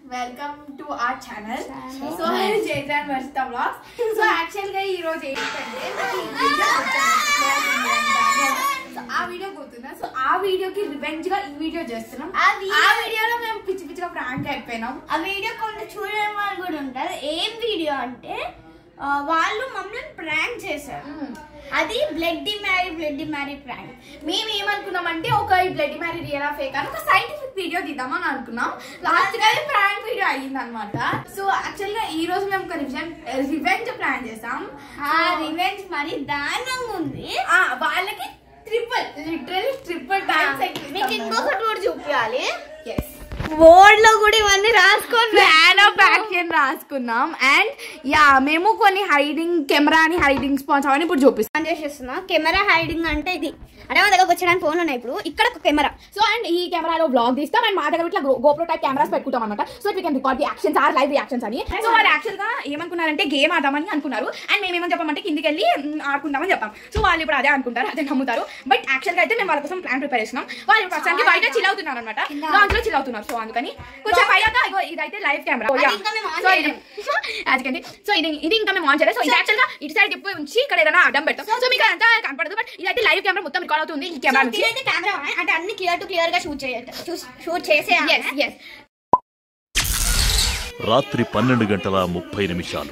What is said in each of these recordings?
Welcome to our channel Channel. So జైత్రాన్ Varshitha vlogs so actual గా ఈ రోజు ఏంటంటే నాకు ఈ video సో ఆ వీడియో పోతున్నా సో ఆ వీడియోకి రివెంజ్ గా ఈ వీడియో చేస్తున్నాం ఆ video- ఆ వీడియోలో మేము పిచ్చి పిచ్చిగా ప్రాంక్ అయిపోయినాం ఆ వీడియో కొంత చూడని వాళ్ళు కూడా ఉంటారు ఏం వీడియో అంటే ఆ, వాళ్ళు మమ్మల్ని ప్రాంక్ చేశారు అది blood mary blood mary prank మేము ఏమనుకున్నామంటే ఒక ఈ బ్లడ్ మ్యారీ రియల్ ఫేక్ అని ఒక సైంటిఫిక్ వీడియో తీద్దామని అనుకున్నాం లాస్ట్ గా ప్రాంక్ వీడియో అయ్యింది అనమాట సో యాక్చువల్ గా ఈ రోజు మేము ఒక రివెంజ్ ప్లాన్ చేసాం ఆ రివెంజ్ మరి దారుణంగా ఉంది ఆ, వాళ్ళకి ట్రిపుల్ లిటరలీ ట్రిపుల్ టైమ్స్ మీకు ఇంకొకటి కూడా చూపించాలి ఎస్ బోర్డ్ లో కూడా ఇవన్నీ రాసుకొని ప్లాన్ ఆఫ్ యాక్షన్ రాసుకున్నాం అండ్ యా మేము కొన్ని హైడింగ్ కెమెరా అని హైడింగ్ స్పాన్స్ అవన్నీ ఇప్పుడు చూపిస్తాం ఆన్ చేసేస్తున్నా కెమెరా హైడింగ్ అంటే ఇది అంటే మా దగ్గరకు వచ్చడానికి ఫోన్ ఉన్నాయి ఇప్పుడు ఇక్కడ ఒక కెమెరా సో అండ్ ఈ కెమెరాలో బ్లాగ్ తీస్తాం అండ్ మా దగ్గర ఇట్లా గోప్రో టైప్ కెమెరాస్ పెట్టుకుంటాం అనమాట so we can record the actions or live reactions అని సో వాళ్ళు యాక్చువల్ గా ఏమనుకున్నారంటే గేమ్ ఆడదామని అనుకున్నారు అండ్ మేము ఏమని చెప్పామంటే కిందికి వెళ్ళి మ్, ఆడుకుందామని చెప్పాం సో వాళ్ళు ఇప్పుడు అదే అనుకుంటారు అదే నమ్ముతారు బట్ యాక్చువల్ గా అయితే మేము వాళ్ళ కోసం ప్లాన్ ప్రిపేర్ చేస్తున్నాం వాళ్ళు ప్రస్తుతానికి బయట చిల్ అవుతున్నారు అనమాట దాంట్లో చిల్ అవుతున్నారు సో అందుకని కొంచెం అయ్యాక ఇగో ఇదైతే లైవ్ కెమెరా అది ఇంకా మేము on సో ఇది చేయలేము. యాజ్కండి సో ఇది ఇది ఇంకా మేము ఆన్ చేయలేదు సో ఇది యాక్చువల్ గా ఇటు సైడ్ తిప్పి ఉంచి ఇక్కడ ఏదైనా అడ్డం పెడతాం సో మీకు అంతా కనపడదు బట్ ఇదైతే లైవ్ కెమెరా మొత్తం రికార్డ్ అవుతుంది ఈ కెమెరా నుంచి ఇదైతే కెమెరా అంటే అన్ని క్లియర్ టు క్లియర్ గా షూట్ చేయాలి షూట్ చేసే ఎస్ ఎస్ రాత్రి పన్నెండు గంటల ముప్పై నిమిషాలు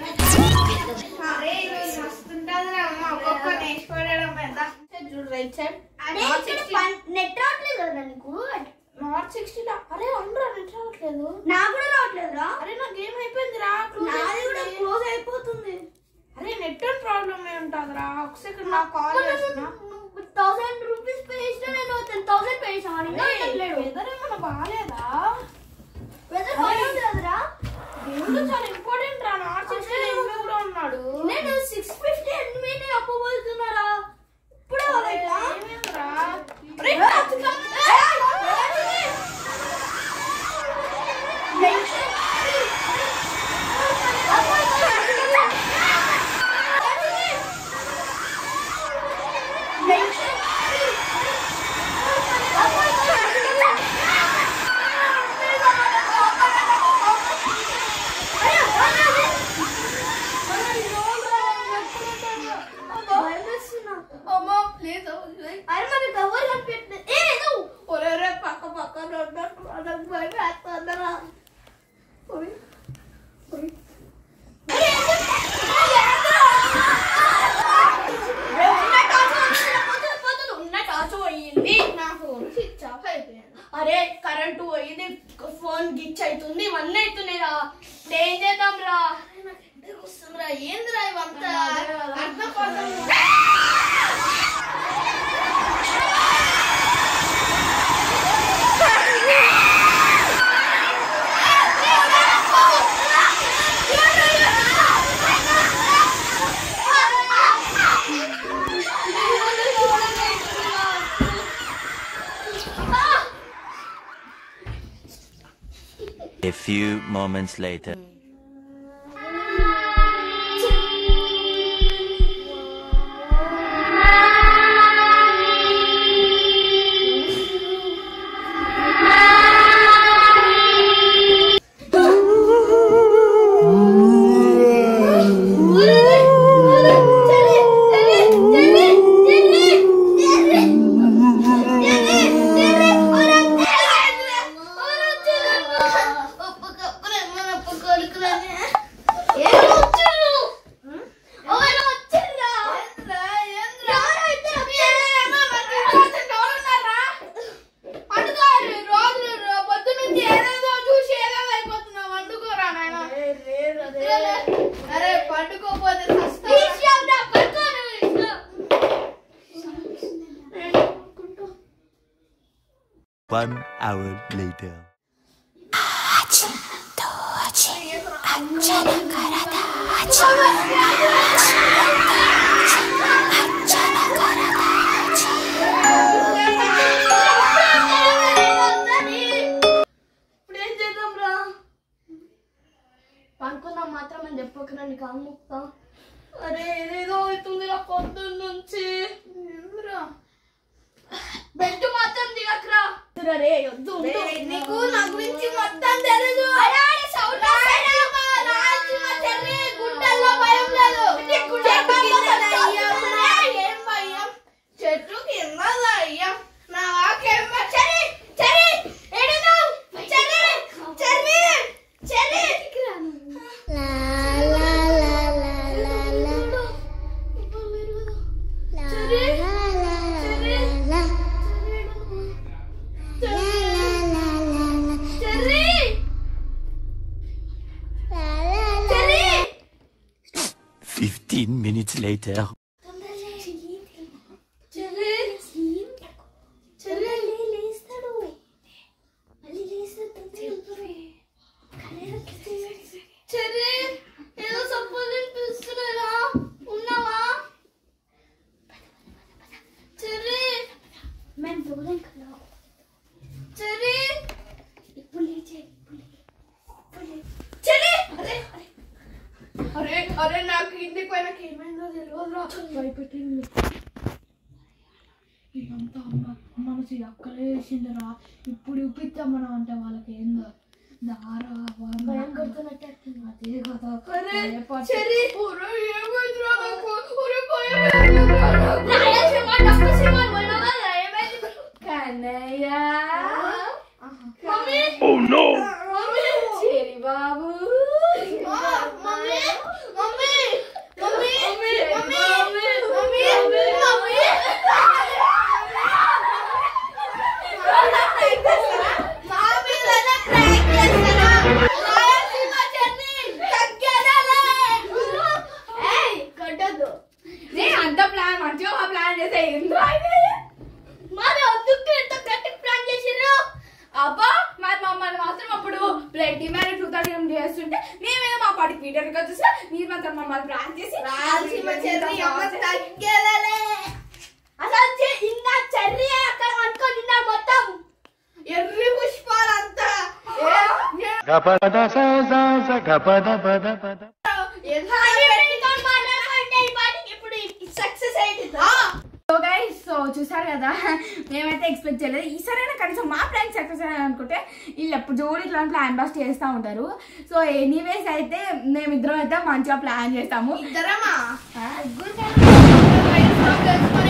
నెట్ రావట్లేదు కదా నీకు నాట్ సిక్స్టీన్ అరే అందరూ నెట్ రావట్లేదు నాకు కూడా రావట్లేదు రా అరే నా గేమ్ అయిపోయింది రా నాది కూడా క్లోజ్ అయిపోతుంది అరే నెట్ ప్రాబ్లమ్ ఏ ఉంటుందిరా ఒక సెకండ్ నాకు కాల్ చేస్తున్నా థౌసండ్ రూపీస్ పే చేసిన నేను టెన్ థౌసండ్ పే చేసాను ఇంకా లేదు వెదర్ ఏమన్నా బాగాలేదా వెదర్ బాగుంది కదరా దేవుడు చాలా ఇంపార్టెంట్ రా నాట్ సిక్స్టీన్ కూడా ఉన్నాడు నేను సిక్స్ ఫిఫ్టీ ఎనిమిది అప్పబోతున్నారా ఇప్పుడే వాళ్ళైనా ఏమేందిరా? అమ్మా ప్లీజ్ అరే మరి కవర్ కనిపెట్టిన ఏ ఏదో ఒరే రే పక్క పక్కన ఉన్నట్టు నాకు భయం వేస్తుందిరా. ఒరే, ఒరే. ఉన్న టార్చ్ పోయింది నా ఫోన్ స్విచ్ ఆఫ్ అయిపోయింది అరే కరెంటు పోయింది ఫోన్ గిచ్ అవుతుంది ఇవన్నీ అవుతున్నాయి రా ఏం చేద్దాం రా వస్తుందిరా ఏందిరా ఇవంతా అర్థం పర్థం A few moments later. అరే పండుకోపోతే One hour later. ఇప్పుడు ఏం చేద్దాం రా పనుకుందాం మాత్రం అని చెప్పకుండా నీకు అమ్ముతా అరే ఏదేదో అవుతుంది రా పొద్దున్న నుంచి బెడ్ మాత్రం దిగకరా రే వద్దు నీకు నా గురించి మొత్తం తెలీదు later. చెర్రీ చెర్రీ లేస్తాడు మళ్ళీ చెర్రీ ఏదో సపోజ్ అనిపిస్తున్నారా ఉన్నావా చెర్రీ మేము దూరం కదా చెర్రీ ఇప్పుడు లేచే చెర్రీ అరే అరే అరే నాకు ఇంటికి పోయినాక ఏమైందో తెలియదురా భయపెట్టింది ఇదంతా అమ్మ అమ్మను అక్కలే చేసిండరా ఇప్పుడు చూపిస్తామని అంటే వాళ్ళకి ఏందో దారా వాళ్ళ భయం కొడుతున్నట్టు అదే కదా అరే భయపడి- చెర్రీ ఒరే ఏమైందిరా నాకు ఒరే భయం రాయలసీమ డబ్బసీమ మొన్నవాళ్ళ ఏమైంది కన్నయ్య మమ్మీ మమ్మీ చెరి బాబు mummy mummy mummy mummy mummy mummy mummy నన్ను ప్రాంక్ చేస్తారా రాయలసీమ చెర్రీ తగ్గేదేలే ఏయ్ కొట్టొద్దు నే అంత ప్లాన్ మంచిగా ప్లాన్ చేసే ఎందుకు మరి అందుకు ఎంత గట్టి ప్లాన్ చేసిర్రు అబ్బా మరి మమ్మల్ని మాత్రం అప్పుడు బ్లడ్ మ్యారేజ్ టూ థౌసండ్ చేస్తుంటే మేమేదో మా పాటికి వీడియోకి వచ్చేసి మీరు మాత్రం మమ్మల్ని ప్లాన్ చేసి రాయలసీమ చెర్రీ అమ్మ తగ్గేదేలే అసలు చె- ఇంకా చెర్రీ అక్కడ అనుకొని ఉన్నారు మొత్తం ఎర్రి పుష్పాలంతా సక్సెస్ అయింది సో గైస్ సో చూసారు కదా మేమైతే ఎక్స్పెక్ట్ చేయలేదు ఈసారైనా కనీసం మా ప్లాన్ సక్సెస్ అనుకుంటే వీళ్ళు ఎప్పుడు చూడు ఇట్లా ప్లాన్ బస్ట్ చేస్తూ ఉంటారు సో ఎనీవేస్ అయితే మేమిద్దరం అయితే మంచిగా ప్లాన్ చేస్తాము ఇద్దరమా ఆ? ముగ్గురు కలిసి